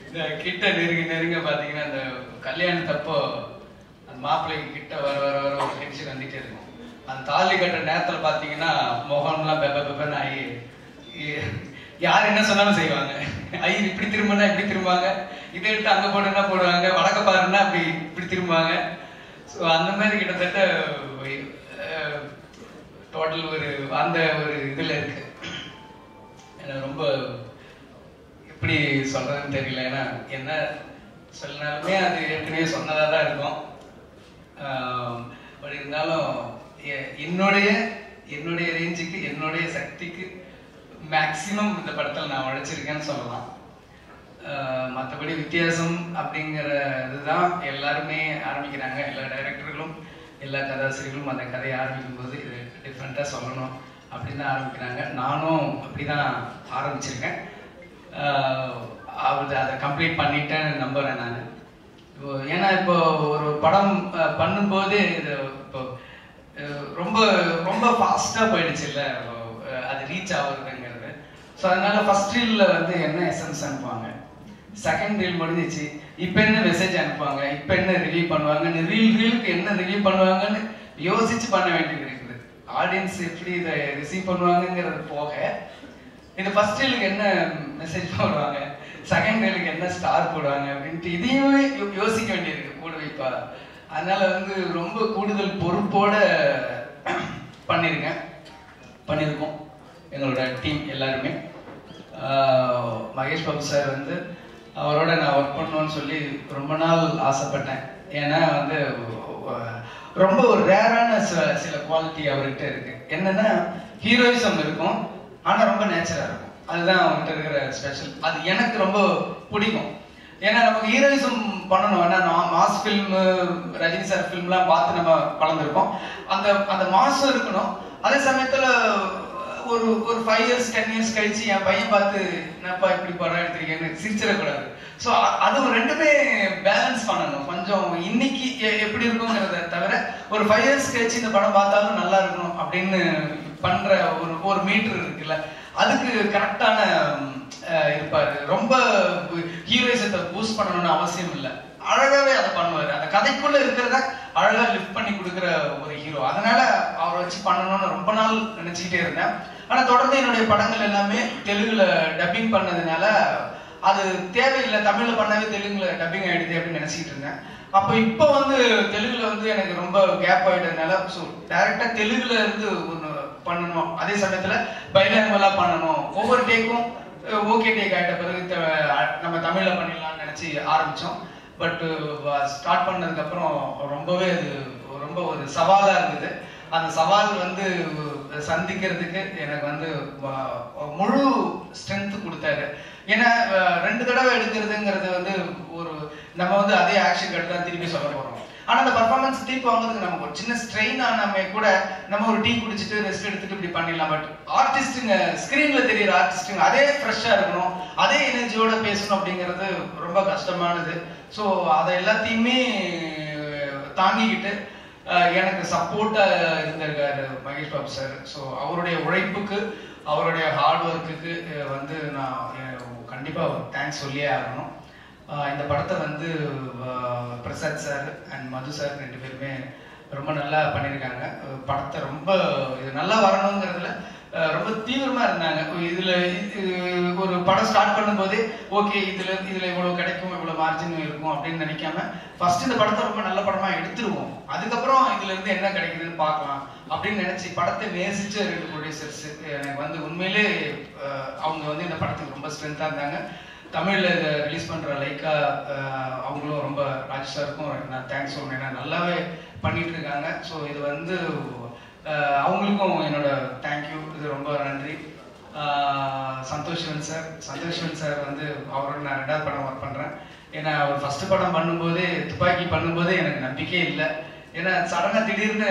இந்த கிட்ட நெருங்கி நெருங்க பாத்தீங்கன்னா அந்த கல்யாணத்தப்போ அந்த மாப்பிள்ளைக்கு கிட்ட வர வர வர ஒரு டென்ஷன் வந்துட்டே இருக்கும் அந்த தாலி கட்டுற நேரத்துல பாத்தீங்கன்னா முகம்லாம் பெப்ப பெப்பன்னு ஆகி இ- யார் என்ன சொன்னாலும் செய்வாங்க ஐயர் இப்படி திரும்பினா இப்படி திரும்புவாங்க இதை எடுத்து அங்க போடுன்னா போடுவாங்க வடக்க பாருன்னா அப்படி இப்படி திரும்புவாங்க ஸோ அந்த மாதிரி கிட்டத்தட்ட டோட்டல் ஒரு அந்த ஒரு இதுல இருக்கு எனக்கு ரொம்ப எப்படி சொல்றதுன்னு தெரியல ஏன்னா என்ன சொன்னாலுமே அது ஏற்கனவே சொன்னதா தான் இருக்கும் பட் இருந்தாலும் எ- என்னுடைய என்னுடைய ரேஞ்சுக்கு என்னுடைய சக்திக்கு மேக்சிமம் இந்த படத்தில் நான் உழைச்சிருக்கேன்னு சொல்லலாம் மற்றபடி வித்தியாசம் அப்படிங்கிற இதுதான் எல்லாருமே ஆரம்பிக்கிறாங்க எல்லா டைரக்டர்களும் எல்லா கதாசிரியர்களும் அந்த கதையை ஆரம்பிக்கும் போது இது டிஃப்ரெண்ட்டாக சொல்லணும் அப்படின்னு தான் ஆரம்பிக்கிறாங்க நானும் அப்படி தான் ஆரம்பிச்சிருக்கேன் ஆஹ் அது அதை கம்ப்ளீட் பண்ணிட்டேன்னு நம்புறேன் நான் இப்போ ஏன்னா இப்போ ஒரு படம் அஹ், பண்ணும்போது இது இப்போ அஹ், ரொம்ப ரொம்ப ஃபாஸ்ட்டாக போயிடுச்சு இல்லை அது ரீச் ஆகுறதுங்கிறது ஸோ அதனால ஃபர்ஸ்ட் ரீல்ல வந்து என்ன எசன்ஸ் அனுப்புவாங்க செகண்ட் ரீல் முடிஞ்சிச்சு இப்போ என்ன மெசேஜ் அனுப்புவாங்க இப்போ என்ன ரிவ்யூ பண்ணுவாங்கன்னு ரீல் ரீலுக்கு என்ன ரிவ்யூ பண்ணுவாங்கன்னு யோசிச்சு பண்ண வேண்டியது இருக்குது ஆடியன்ஸ் எப்படி இதை ரிசீவ் பண்ணுவாங்கங்கிறது போக இந்த ஃபர்ஸ்ட் ரீலுக்கு என்ன மெசேஜ் போடுவாங்க செகண்ட் ரீலுக்கு என்ன ஸ்டார் போடுவாங்க அப்படின்ட்டு இதையுமே யோ- யோசிக்க வேண்டியிருக்கு கூட வைப்பா அதனால வந்து ரொம்ப கூடுதல் பொறுப்போட பண்ணிருக்கேன் பண்ணியிருக்கோம் எங்களோட டீம் எல்லாருமே ஆஹ் மகேஷ் பாபு சார் வந்து அவரோட நான் ஒர்க் பண்ணணும்னு சொல்லி ரொம்ப நாள் ஆசைப்பட்டேன் ஏன்னா வந்து அஹ், ரொம்ப ஒரு ரேரான சில சில குவாலிட்டி அவர்கிட்ட இருக்கு என்னன்னா ஹீரோயிசம் இருக்கும் ஆனா ரொம்ப நேச்சரா இருக்கும் அதுதான் அவர்கிட்ட இருக்கிற ஸ்பெஷல் அது எனக்கு ரொம்ப பிடிக்கும் ஏன்னா நமக்கு ஹீரோயிசம் பண்ணணும் ஏன்னா நான் மாஸ் ஃபில்ம் ரஜினி சார் ஃபில்ம்லாம் பார்த்து நம்ம வளர்ந்துருக்கோம் அந்த அந்த மாசம் இருக்கணும் அதே சமயத்துல ஒரு ஒரு ஃபைவ் இயர்ஸ் டென் இயர்ஸ் கழிச்சு என் பையன் பார்த்து என்னப்பா இப்படி படம் எடுத்திருக்கேன்னு சிரிச்சிடக்கூடாது ஸோ அது ரெண்டுமே பேலன்ஸ் பண்ணணும் கொஞ்சம் இன்னைக்கு எ- எப்படி இருக்குங்கிறத தவிர ஒரு ஃபைவ் இயர்ஸ் கழிச்சு இந்த படம் பார்த்தாலும் நல்லா இருக்கணும் அப்படின்னு பண்ற ஒரு ஒரு மீட்டர் இருக்குல்ல அதுக்கு கரெக்டான இருப்பாரு ரொம்ப ஹீரோயிசத்தை பூஸ்ட் பண்ணணும்னு அவசியம் இல்லை அழகாவே அதை பண்ணுவாரு அந்த கதைக்குள்ள இருக்கிறத அழகா லிஃப்ட் பண்ணி கொடுக்குற ஒரு ஹீரோ அதனால அவரை வச்சு பண்ணணும்னு ரொம்ப நாள் நினைச்சுக்கிட்டே இருந்தேன் ஆனா தொடர்ந்து என்னுடைய படங்கள் எல்லாமே தெலுங்குல டப்பிங் பண்ணதுனால அது தேவையில்லை தமிழ்ல பண்ணவே தெலுங்குல டப்பிங் ஆயிடுது அப்படின்னு நினைச்சிட்டு இருந்தேன் அப்போ இப்போ வந்து தெலுங்குல வந்து எனக்கு ரொம்ப கேப் ஆயிட்டதுனால ஸோ டேரக்டா தெலுங்குல இருந்து ஒன்று பண்ணணும் அதே சமயத்துல பைலாங்குவலா பண்ணணும் ஒவ்வொரு டேக்கும் ஓகே டேக் ஆயிட்ட பிறகு த- நம்ம தமிழ்ல பண்ணிடலாம்னு நினைச்சு ஆரம்பிச்சோம் பட் ஸ்டார்ட் பண்ணதுக்கு அப்புறம் ரொம்பவே அது ரொம்ப ஒரு சவாலா இருந்தது அந்த சவால் வந்து சந்திக்கிறதுக்கு எனக்கு வந்து வ- முழு ஸ்ட்ரென்த் கொடுத்தாரு ஏன்னா அஹ், ரெண்டு தடவை எடுக்கிறதுங்கிறது வந்து ஒரு நம்ம வந்து அதே ஆக்ஷன் கட்டு தான் திருப்பி சொல்ல போறோம் ஆனா அந்த பர்ஃபார்மன்ஸ் திருப்பி வாங்குறதுக்கு நமக்கு ஒரு சின்ன ஸ்ட்ரெயின் ஆனாமே கூட நம்ம ஒரு டீ குடிச்சிட்டு ரெஸ்ட் எடுத்துட்டு இப்படி பண்ணிடலாம் பட் ஆர்டிஸ்ட்டுங்க ஸ்கிரீன்ல தெரியுற ஆர்டிஸ்ட்டுங்க அதே ஃப்ரெஷ்ஷா இருக்கணும் அதே எனர்ஜியோட பேசணும் அப்படிங்கிறது ரொம்ப கஷ்டமானது ஸோ அதை எல்லாத்தையுமே தாங்கிக்கிட்டு அஹ், எனக்கு சப்போர்ட்டா இருந்திருக்காரு மகேஷ் பாபு சார் ஸோ அவருடைய உழைப்புக்கு அவருடைய ஹார்ட் ஒர்க்குக்கு வந்து நான் அஹ், கண்டிப்பா தேங்க்ஸ் சொல்லியே ஆகணும் ஆஹ் இந்த படத்தை வந்து ஆஹ் Prasad sir and Madhu sir ரெண்டு பேருமே ரொம்ப நல்லா பண்ணியிருக்காங்க அஹ் படத்தை ரொம்ப இது நல்லா வரணுங்கிறதுல ஆஹ் ரொம்ப தீவிரமா இருந்தாங்க இதுல இது ஒரு படம் ஸ்டார்ட் பண்ணும்போதே ஓகே இதுல இதுல இவ்வளவு கிடைக்கும் இவ்வளவு மார்ஜின் இருக்கும் அப்படின்னு நினைக்காம ஃபர்ஸ்ட் இந்த படத்தை ரொம்ப நல்ல படமா எடுத்துருவோம் அதுக்கப்புறம் இதுல இருந்து என்ன கிடைக்குதுன்னு பார்க்கலாம் அப்படின்னு நினைச்சு படத்தை நேசிச்ச ரெண்டு ப்ரொடியூசர்ஸ் எனக்கு வந்து உண்மையிலே ஆஹ் அவங்க வந்து இந்த படத்துக்கு ரொம்ப ஸ்ட்ரென்த்தா இருந்தாங்க தமிழ்ல இதை ரிலீஸ் பண்ற லைக்கா அஹ், அவங்களும் ரொம்ப ராஜ் சாருக்கும் நான் தேங்க்ஸ் சொல்லணும் ஏன்னா நல்லாவே பண்ணிட்டு இருக்காங்க ஸோ இது வந்து அஹ், அவங்களுக்கும் என்னோட தேங்க்யூ இது ரொம்ப நன்றி அஹ், சந்தோஷ் சிவன் சார் சந்தோஷ் சிவன் சார் வந்து அவரோட நான் ரெண்டாவது படம் ஒர்க் பண்றேன் ஏன்னா அவர் ஃபர்ஸ்ட் படம் பண்ணும்போதே துப்பாக்கி பண்ணும்போதே எனக்கு நம்பிக்கையே இல்லை ஏன்னா சடனா திடீர்னு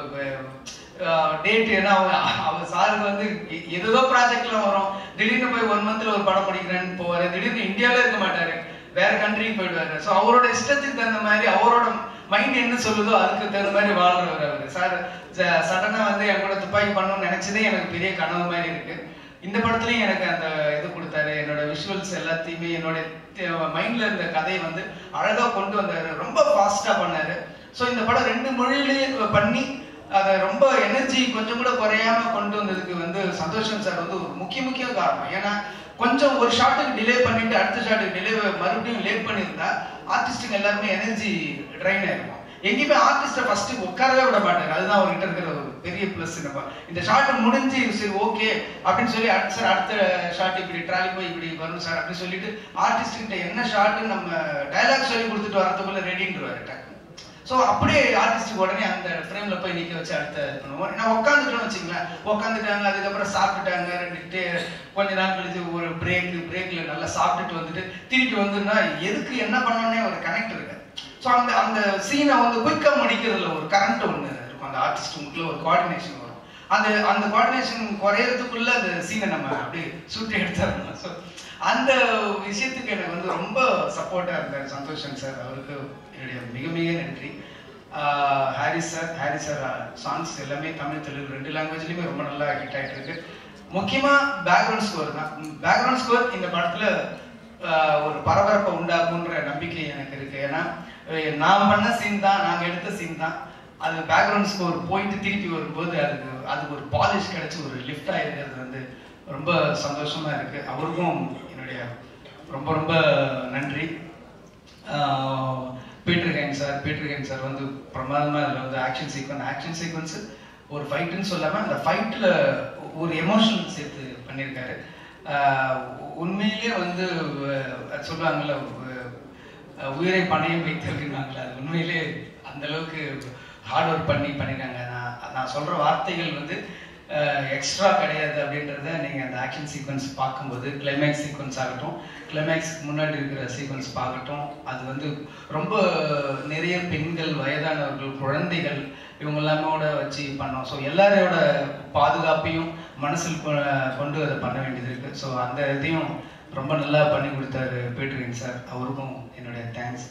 டேட் ஏன்னா அவங்க அவங்க சாருக்கு வந்து எ- ஏதோ ப்ராஜெக்ட்ல வரும் திடீர்னு போய் ஒன் மந்த்ல ஒரு படம் முடிக்கிறேன்னு போவாரு திடீர்னு இந்தியாவில இருக்க மாட்டாரு வேற கண்ட்ரிக்கு போயிடுவாரு ஸோ அவரோட இஷ்டத்துக்கு தகுந்த மாதிரி அவரோட மைண்ட் என்ன சொல்லுதோ அதுக்கு தகுந்த மாதிரி வாழ்றவர் அவரு சார் சடனா வந்து என் கூட துப்பாக்கி பண்ணணும்னு நினைச்சதே எனக்கு பெரிய கனவு மாதிரி இருக்கு இந்த படத்துலயும் எனக்கு அந்த இது கொடுத்தாரு என்னோட விஷுவல்ஸ் எல்லாத்தையுமே என்னுடைய மைண்ட்ல இருந்த கதையை வந்து அழகா கொண்டு வந்தாரு ரொம்ப ஃபாஸ்டா பண்ணாரு ஸோ இந்த படம் ரெண்டு மொழியிலேயே பண்ணி அதை ரொம்ப எனர்ஜி கொஞ்சம் கூட குறையாம கொண்டு வந்ததுக்கு வந்து சந்தோஷம் சார் வந்து ஒரு முக்கிய முக்கிய காரணம் ஏன்னா கொஞ்சம் ஒரு ஷாட்டுக்கு டிலே பண்ணிட்டு அடுத்த ஷாட்டுக்கு டிலே மறுபடியும் லேட் பண்ணியிருந்தா ஆர்டிஸ்ட்டுங்க எல்லாருமே எனர்ஜி ட்ரைன் ஆயிருக்கும் எங்கேயுமே ஆர்டிஸ்ட ஃபர்ஸ்ட் உட்காரவே விட மாட்டாங்க அதுதான் அவர்கிட்ட இருக்கிற ஒரு பெரிய பிளஸ் நம்ம இந்த ஷாட் முடிஞ்சு சரி ஓகே அப்படின்னு சொல்லி அடுத்த சார் அடுத்த ஷாட் இப்படி ட்ராலி போய் இப்படி வரும் சார் அப்படின்னு சொல்லிட்டு ஆர்டிஸ்ட் கிட்ட என்ன ஷாட் நம்ம டைலாக் சொல்லி கொடுத்துட்டு வரதுக்குள்ள ரெடின்றுவாரு டக்குனு ஸோ அப்படியே ஆர்டிஸ்ட்டுக்கு உடனே அந்த ஃப்ரேம்ல போய் நிக்க வச்சு அடுத்த இது பண்ணுவோம் நான் உட்காந்துட்டோம்னு வச்சுங்களேன் உட்காந்துட்டாங்க அதுக்கப்புறம் சாப்பிட்டுட்டாங்க ரெண்டு டே- கொஞ்ச நாள் கழிச்சு ஒரு பிரேக் பிரேக்ல நல்லா சாப்பிட்டுட்டு வந்துட்டு திருப்பி வந்துன்னா எதுக்கு என்ன பண்ணணும்னே ஒரு கனெக்ட் இருக்கு ஸோ அந்த அந்த சீனை வந்து குயிக்கா முடிக்கிறதுல ஒரு கரண்ட் ஒன்று இருக்கும் அந்த ஆர்டிஸ்ட் உங்களுக்குள்ள ஒரு கோஆர்டினேஷன் வரும் அந்த அந்த கோஆர்டினேஷன் குறையறதுக்குள்ள அந்த சீனை நம்ம அப்படியே சுற்றி எடுத்துடணும் ஸோ அந்த விஷயத்துக்கு எனக்கு வந்து ரொம்ப சப்போர்ட்டா இருந்தார் சந்தோஷன் சார் அவருக்கு என்னுடைய மிக மிக நன்றி ஆஹ் Harris sir Harris sir songs எல்லாமே தமிழ் தெலுங்கு ரெண்டு லாங்குவேஜ்லயுமே ரொம்ப நல்லா ஹிட் ஆயிட்டு இருக்கு முக்கியமா பேக்ரவுண்ட் ஸ்கோர் தான் பேக்ரவுண்ட் ஸ்கோர் இந்த படத்துல ஆஹ் ஒரு பரபரப்பை உண்டாக்குன்ற நம்பிக்கை எனக்கு இருக்கு ஏன்னா அஹ் நான் பண்ண சீன் தான் நாங்க எடுத்த சீன் தான் அது பேக்ரவுண்ட் ஸ்கோர் போயிட்டு திருப்பி வரும்போது அதுக்கு அதுக்கு ஒரு பாலிஷ் கிடைச்சு ஒரு லிஃப்ட் ஆயிருக்கிறது வந்து ரொம்ப சந்தோஷமா இருக்கு அவருக்கும் என்னுடைய ரொம்ப ரொம்ப நன்றி ஆஹ் பீட்டர் கேங் சார் பீட்டர் கேங் சார் வந்து பிரமாதமா அதில் வந்து ஆக்ஷன் சீக்வன்ஸ் ஆக்ஷன் சீக்வன்ஸ் ஒரு ஃபைட்டுன்னு சொல்லாம அந்த ஃபைட்டில் ஒரு எமோஷனல் சேர்த்து பண்ணியிருக்காரு ஆஹ் உண்மையிலேயே வந்து அஹ் சொல்லுவாங்கல்ல அஹ் உயிரை பணையம் வைத்திருக்கிறாங்களா அது உண்மையிலே அந்த அளவுக்கு ஹார்ட் ஒர்க் பண்ணி பண்ணிருக்காங்க நான் நான் சொல்ற வார்த்தைகள் வந்து எக்ஸ்ட்ரா கிடையாது அப்படின்றத நீங்க அந்த ஆக்ஷன் சீக்வன்ஸ் பார்க்கும்போது கிளைமேக்ஸ் சீக்வன்ஸ் ஆகட்டும் கிளைமேக்ஸ்க்கு முன்னாடி இருக்கிற சீக்வன்ஸ் பார்க்கட்டும் அது வந்து ரொம்ப நிறைய பெண்கள் வயதானவர்கள் குழந்தைகள் இவங்க எல்லாமோட வச்சு பண்ணோம் ஸோ எல்லாரோட பாதுகாப்பையும் மனசில் கொ- கொண்டு அதை பண்ண வேண்டியது இருக்கு ஸோ அந்த இதையும் ரொம்ப நல்லா பண்ணி கொடுத்தாரு பீட்டரிங் சார் அவருக்கும் என்னுடைய தேங்க்ஸ்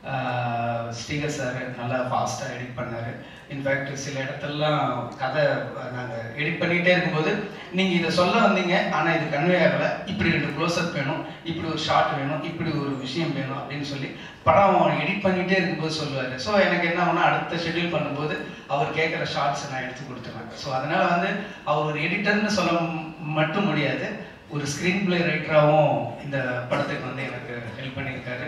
ஸ்ரீகர் சார் நல்லா ஃபாஸ்ட்டாக எடிட் பண்ணாரு இன்ஃபேக்ட் சில இடத்துலலாம் கதை நாங்கள் எடிட் பண்ணிகிட்டே இருக்கும்போது நீங்கள் இதை சொல்ல வந்தீங்க ஆனால் இது கன்வே ஆகலை இப்படி ரெண்டு க்ளோஸ்அப் வேணும் இப்படி ஒரு ஷாட் வேணும் இப்படி ஒரு விஷயம் வேணும் அப்படின்னு சொல்லி படம் எடிட் பண்ணிகிட்டே இருக்கும்போது சொல்லுவார் ஸோ எனக்கு என்ன ஆகும்னா அடுத்த ஷெட்யூல் பண்ணும்போது அவர் கேட்குற ஷார்ட்ஸை நான் எடுத்து கொடுத்துருவேன் ஸோ அதனால வந்து அவர் ஒரு எடிட்டர்னு சொல்ல ம- மட்டும் முடியாது ஒரு ஸ்க்ரீன் பிளே ரைட்டராகவும் இந்த படத்துக்கு வந்து எனக்கு ஹெல்ப் பண்ணியிருக்காரு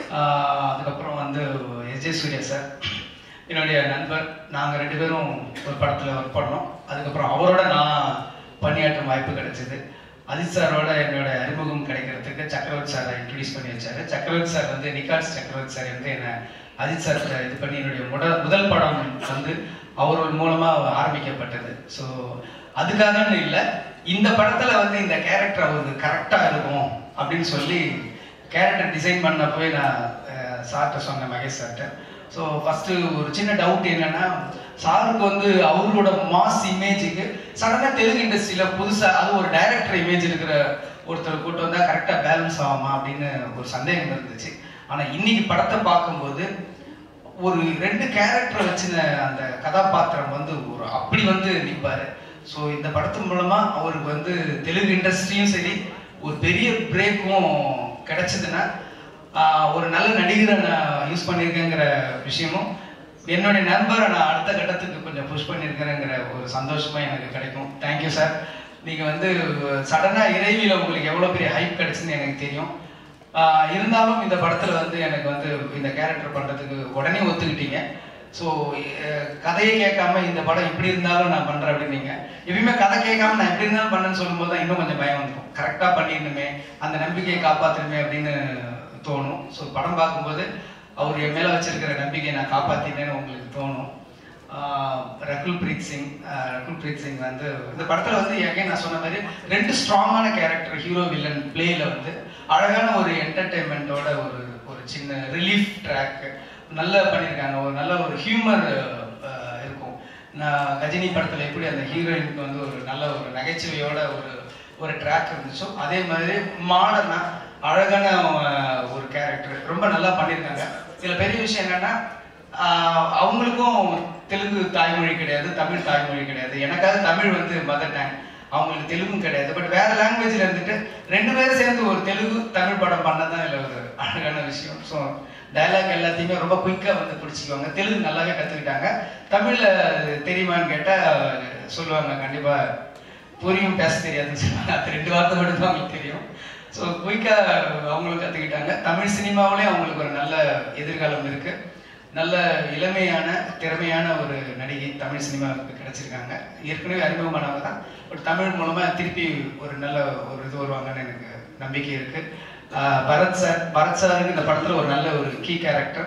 ஆஹ் அதுக்கப்புறம் வந்து எஸ் ஜே சூர்யா சார் என்னுடைய நண்பர் நாங்கள் ரெண்டு பேரும் ஒரு படத்தில் ஒர்க் பண்ணோம் அதுக்கப்புறம் அவரோட நான் பணியாற்றும் வாய்ப்பு கிடைச்சது அஜித் சாரோட என்னோட அறிமுகம் கிடைக்கிறதுக்கு சக்கரவர்த்தி சாரை இன்ட்ரடியூஸ் பண்ணி வச்சாரு சக்கரவர்த்தி சார் வந்து நிகாட்ஸ் சக்கரவர்த்தி சார் வந்து என்ன அஜித் சார் கூட இது பண்ணி என்னுடைய முதல் முதல் படம் வந்து அவர்கள் மூலமா ஆரம்பிக்கப்பட்டது ஸோ அதுக்காகன்னு இல்லை இந்த படத்துல வந்து இந்த கேரக்டர் அவருக்கு கரெக்டா இருக்கும் அப்படின்னு சொல்லி கேரக்டர் டிசைன் பண்ண போய் நான் சார்கிட்ட சொன்னேன் மகேஷ் சார்கிட்ட ஸோ ஃபர்ஸ்ட் ஒரு சின்ன டவுட் என்னன்னா சாருக்கு வந்து அவரோட மாஸ் இமேஜுக்கு சடனா தெலுங்கு இண்டஸ்ட்ரியில புதுசா அது ஒரு டைரக்டர் இமேஜ் இருக்கிற ஒருத்தர் கூட்டு வந்தா கரெக்டா பேலன்ஸ் ஆகுமா அப்படின்னு ஒரு சந்தேகம் இருந்துச்சு ஆனா இன்னைக்கு படத்தை பார்க்கும்போது ஒரு ரெண்டு கேரக்டர் வச்சின அந்த கதாபாத்திரம் வந்து ஒரு அப்படி வந்து நிற்பாரு ஸோ இந்த படத்து மூலமா அவருக்கு வந்து தெலுங்கு இண்டஸ்ட்ரியும் சரி ஒரு பெரிய பிரேக்கும் கிடைச்சதுன்னா ஆஹ், ஒரு நல்ல நடிகரை நான் யூஸ் பண்ணியிருக்கேங்கிற விஷயமும் என்னுடைய நண்பரை நான் அடுத்த கட்டத்துக்கு கொஞ்சம் புஷ் பண்ணியிருக்கிறேங்கிற ஒரு சந்தோஷமும் எனக்கு கிடைக்கும் தேங்க்யூ சார் நீங்க வந்து சடனா இறைவியில உங்களுக்கு எவ்வளவு பெரிய ஹைப் கிடைச்சுன்னு எனக்கு தெரியும் ஆஹ் இருந்தாலும் இந்த படத்துல வந்து எனக்கு வந்து இந்த கேரக்டர் பண்றதுக்கு உடனே ஒத்துக்கிட்டீங்க ஸோ கதையை கேட்காம இந்த படம் இப்படி இருந்தாலும் நான் பண்றேன் அப்படின்னீங்க எப்பயுமே கதை கேட்காம நான் எப்படி இருந்தாலும் பண்ணேன்னு சொல்லும்போது தான் இன்னும் கொஞ்சம் பயம் வந்துடும் கரெக்டா பண்ணிடணுமே அந்த நம்பிக்கையை காப்பாற்றணுமே அப்படின்னு தோணும் ஸோ படம் பார்க்கும்போது அவர் என் மேல வச்சிருக்கிற நம்பிக்கையை நான் காப்பாத்தினேன்னு உங்களுக்கு தோணும் ஆஹ் ரகுல் பிரீத் சிங் ஆஹ் ரகுல் பிரீத் சிங் வந்து இந்த படத்துல வந்து எங்கே நான் சொன்ன மாதிரி ரெண்டு ஸ்ட்ராங்கான கேரக்டர் ஹீரோ வில்லன் பிளேல வந்து அழகான ஒரு என்டர்டைன்மெண்ட்டோட ஒரு ஒரு சின்ன ரிலீஃப் ட்ராக் நல்லா பண்ணியிருக்காங்க ஒரு நல்ல ஒரு ஹியூமர் இருக்கும் நான் கஜினி படத்துல எப்படி அந்த ஹீரோயினுக்கு வந்து ஒரு நல்ல ஒரு நகைச்சுவையோட ஒரு ஒரு ட்ராக் இருந்துச்சோ அதே மாதிரி மாடர்னா அழகான ஆஹ், ஒரு கேரக்டர் ரொம்ப நல்லா பண்ணியிருக்காங்க இதுல பெரிய விஷயம் என்னன்னா ஆஹ், அவங்களுக்கும் தெலுங்கு தாய்மொழி கிடையாது தமிழ் தாய்மொழி கிடையாது எனக்காவது தமிழ் வந்து மதர் டேங் அவங்களுக்கு தெலுங்கும் கிடையாது பட் வேற லாங்குவேஜ்ல இருந்துட்டு ரெண்டு பேரும் சேர்ந்து ஒரு தெலுங்கு தமிழ் படம் பண்ணதான் இல்லை ஒரு அழகான விஷயம் ஸோ டயலாக் எல்லாத்தையுமே ரொம்ப குயிக்காக வந்து பிடிச்சிக்குவாங்க தெலுங்கு நல்லாவே கற்றுக்கிட்டாங்க தமிழில் தெரியுமான்னு கேட்டால் சொல்லுவாங்க கண்டிப்பாக புரியும் பேச தெரியாதுன்னு சொல்லுவாங்க அது ரெண்டு வார்த்தை மட்டும் தான் அவங்களுக்கு தெரியும் ஸோ குயிக்காக அவங்களும் கற்றுக்கிட்டாங்க தமிழ் சினிமாவிலேயும் அவங்களுக்கு ஒரு நல்ல எதிர்காலம் இருக்கு நல்ல இளமையான திறமையான ஒரு நடிகை தமிழ் சினிமாவுக்கு கிடைச்சிருக்காங்க ஏற்கனவே அறிமுகமானவங்க தான் பட் தமிழ் மூலமா திருப்பி ஒரு நல்ல ஒரு இது வருவாங்கன்னு எனக்கு நம்பிக்கை இருக்கு ஆஹ் பரத் சார் பரத் சாருக்கு இந்த படத்துல ஒரு நல்ல ஒரு கீ கேரக்டர்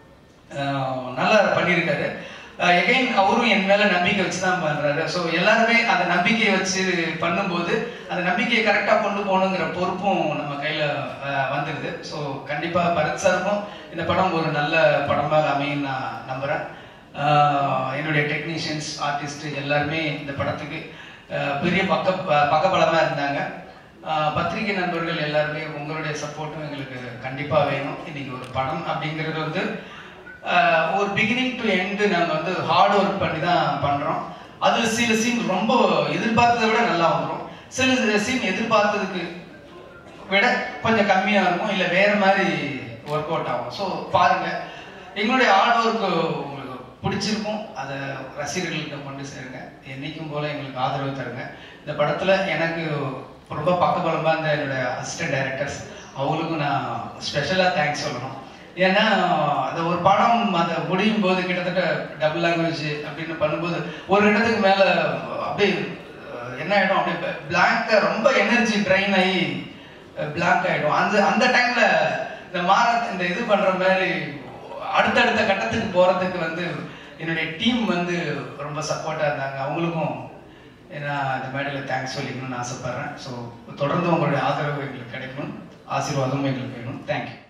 நல்லா பண்ணியிருக்காரு எகைன் அவரும் என் மேல நம்பிக்கை வச்சு தான் பண்றாரு ஸோ எல்லாருமே அந்த நம்பிக்கையை வச்சு பண்ணும்போது அந்த நம்பிக்கையை கரெக்டாக கொண்டு போகணுங்கிற பொறுப்பும் நம்ம கையில அஹ், வந்துடுது ஸோ கண்டிப்பா பரத் சாருக்கும் இந்த படம் ஒரு நல்ல படமாக அமையும் நான் நம்புறேன் ஆஹ், என்னுடைய டெக்னீஷியன்ஸ் ஆர்டிஸ்ட் எல்லாருமே இந்த படத்துக்கு அஹ், பெரிய பக்க பக்கபலமா இருந்தாங்க ஆஹ், பத்திரிகை நண்பர்கள் எல்லாருமே உங்களுடைய சப்போர்ட்டும் எங்களுக்கு கண்டிப்பா வேணும் இன்னைக்கு ஒரு படம் அப்படிங்கிறது வந்து ஆஹ் ஒரு பிகினிங் டு எண்டு நாங்கள் வந்து ஹார்ட் ஒர்க் பண்ணி தான் பண்ணுறோம் அது சில சீன் ரொம்ப எதிர்பார்த்ததை விட நல்லா வந்துடும் சில சீன் எதிர்பார்த்ததுக்கு விட கொஞ்சம் கம்மியாக இருக்கும் இல்லை வேற மாதிரி ஒர்க் அவுட் ஆகும் ஸோ பாருங்க எங்களுடைய ஹார்ட் ஒர்க் உங்களுக்கு பிடிச்சிருக்கும் அதை ரசிகர்கள்கிட்ட கொண்டு சேருங்க என்னைக்கும் போல எங்களுக்கு ஆதரவு தருங்க இந்த படத்தில் எனக்கு ரொம்ப பக்கபலமாக இருந்த என்னுடைய அசிஸ்டன்ட் டைரக்டர்ஸ் அவங்களுக்கும் நான் ஸ்பெஷலாக தேங்க்ஸ் சொல்லணும் ஏன்னா அந்த ஒரு படம் அந்த முடியும் போது கிட்டத்தட்ட டபுள் லாங்குவேஜ் அப்படின்னு பண்ணும்போது ஒரு இடத்துக்கு மேல அப்படியே அஹ், என்ன ஆயிடும் அப்படியே பிளாங்கா ரொம்ப எனர்ஜி ட்ரைன் ஆகி பிளாங்க் ஆயிடும் அந்த அந்த டைம்ல இந்த மாற இந்த இது பண்ற மாதிரி அடுத்தடுத்த கட்டத்துக்கு போறதுக்கு வந்து என்னுடைய டீம் வந்து ரொம்ப சப்போர்ட்டா இருந்தாங்க அவங்களுக்கும் நான் இந்த மேடையில் தேங்க்ஸ் சொல்லிக்கணும்னு ஆசைப்படுறேன் ஸோ தொடர்ந்து உங்களுடைய ஆதரவு எங்களுக்கு கிடைக்கணும் ஆசீர்வாதமும் எங்களுக்கு வேணும் தேங்க்யூ